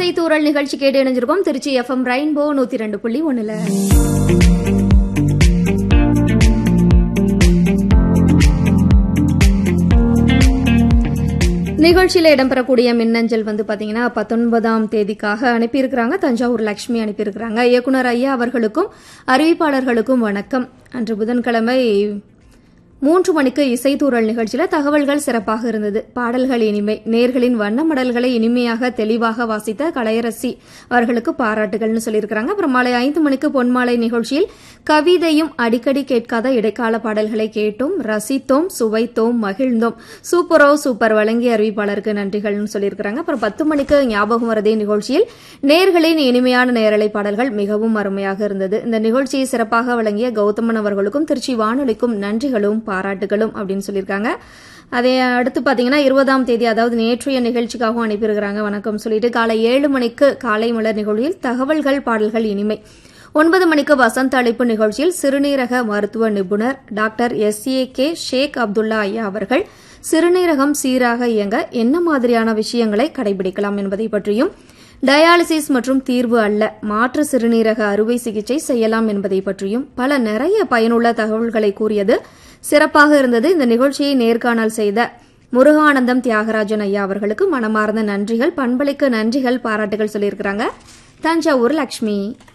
இசைத்தூரல் நிகழ்ச்சி கேட்டு இணைஞ்சிருக்கோம் Trichy FM rainbow நூத்தி ரெண்டு புள்ளி ஒண்ணுல நிகழ்ச்சியில இடம்பெறக்கூடிய மின்னஞ்சல் வந்து பாத்தீங்கன்னா பத்தொன்பதாம் தேதிக்காக அனுப்பியிருக்கிறாங்க தஞ்சாவூர் லட்சுமி அனுப்பியிருக்கிறாங்க இயக்குனர் ஐயா அவர்களுக்கும் அறிவிப்பாளர்களுக்கும் வணக்கம் அன்று புதன்கிழமை மூன்று மணிக்கு இசைத்தூரல் நிகழ்ச்சியில தகவல்கள் சிறப்பாக இருந்தது பாடல்கள் இனிமை நேர்களின் வண்ண மடல்களை இனிமையாக தெளிவாக வாசித்த கலையரசி அவர்களுக்கு பாராட்டுகள்னு சொல்லியிருக்கிறாங்க அப்புறம் மாலை ஐந்து மணிக்கு பொன்மாலை நிகழ்ச்சியில் கவிதையும் அடிக்கடி கேட்காத இடைக்கால பாடல்களை கேட்டோம் ரசித்தோம் சுவைத்தோம் மகிழ்ந்தோம் சூப்பரோ சூப்பர் வழங்கிய அறிவிப்பாளருக்கு நன்றிகள்னு சொல்லியிருக்கிறாங்க அப்புறம் பத்து மணிக்கு ஞாபகம் வரதே நிகழ்ச்சியில் நேர்களின் இனிமையான நேரலை பாடல்கள் மிகவும் அருமையாக இருந்தது இந்த நிகழ்ச்சியை சிறப்பாக வழங்கிய கௌதமன் அவர்களுக்கும் திருச்சி வானொலிக்கும் நன்றிகளும் பாராட்டுகளும் அப்படின்னு சொல்லியிருக்காங்க அதே அடுத்து பாத்தீங்கன்னா இருபதாம் தேதி அதாவது நேற்றைய நிகழ்ச்சிக்காகவும் அனுப்பியிருக்கிறாங்க வணக்கம் சொல்லிட்டு காலை ஏழு மணிக்கு காலை மலர் நிகழ்ச்சியில் தகவல்கள் பாடல்கள் இனிமை ஒன்பது மணிக்கு வசந்த அழைப்பு நிகழ்ச்சியில் சிறுநீரக மருத்துவ நிபுணர் doctor S A K Sheikh Abdullah ஐயா அவர்கள் சிறுநீரகம் சீராக இயங்க என்ன மாதிரியான விஷயங்களை கடைபிடிக்கலாம் என்பதை பற்றியும் டயாலிசிஸ் மற்றும் தீர்வு அல்ல மாற்று சிறுநீரக அறுவை சிகிச்சை செய்யலாம் என்பதை பற்றியும் பல நிறைய பயனுள்ள தகவல்களை கூறியது சிறப்பாக இருந்தது இந்த நிகழ்ச்சியை நேர்காணல் செய்த முருகானந்தம் தியாகராஜன் ஐயா அவர்களுக்கு மனமார்ந்த நன்றிகள் பண்பளிக்கு நன்றிகள் பாராட்டுகள் சொல்லியிருக்கிறாங்க தஞ்சாவூர் லட்சுமி